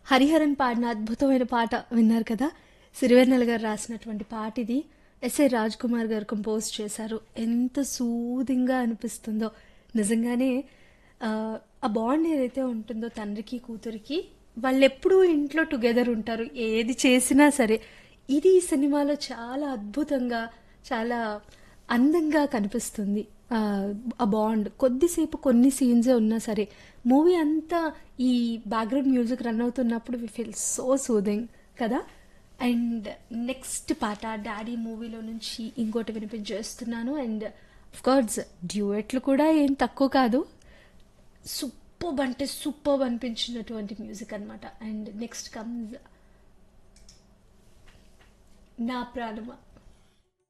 హరిహరన్ పాడిన అద్భుతమైన పాట విన్నారు కదా సిరివెన్నెల గారు రాసినటువంటి పాట ఇది ఎస్ఏ రాజ్ కుమార్ గారు కంపోజ్ చేశారు ఎంత సూదింగ్గా అనిపిస్తుందో నిజంగానే ఆ, ఆ బాండ్ ఏదైతే ఉంటుందో తండ్రికి కూతురికి వాళ్ళు ఎప్పుడూ ఇంట్లో టుగెదర్ ఉంటారు ఏది చేసినా సరే ఇది ఈ సినిమాలో చాలా అద్భుతంగా చాలా అందంగా కనిపిస్తుంది ఆ, ఆ బాండ్ కొద్దిసేపు కొన్ని సీన్సే ఉన్నా సరే మూవీ అంతా ఈ బ్యాక్గ్రౌండ్ మ్యూజిక్ రన్ అవుతున్నప్పుడు వి ఫీల్ సో సూదింగ్ కదా అండ్ నెక్స్ట్ పాట డాడీ మూవీలో నుంచి ఇంకోటి వినిపించేస్తున్నాను అండ్ కోర్స్ డ్యూయెట్లు కూడా ఏం తక్కువ కాదు సూపర్ అంటే సూపర్ అనిపించినటువంటి మ్యూజిక్ అన్నమాట అండ్ నెక్స్ట్ కమ్స్ నా ప్రాణమా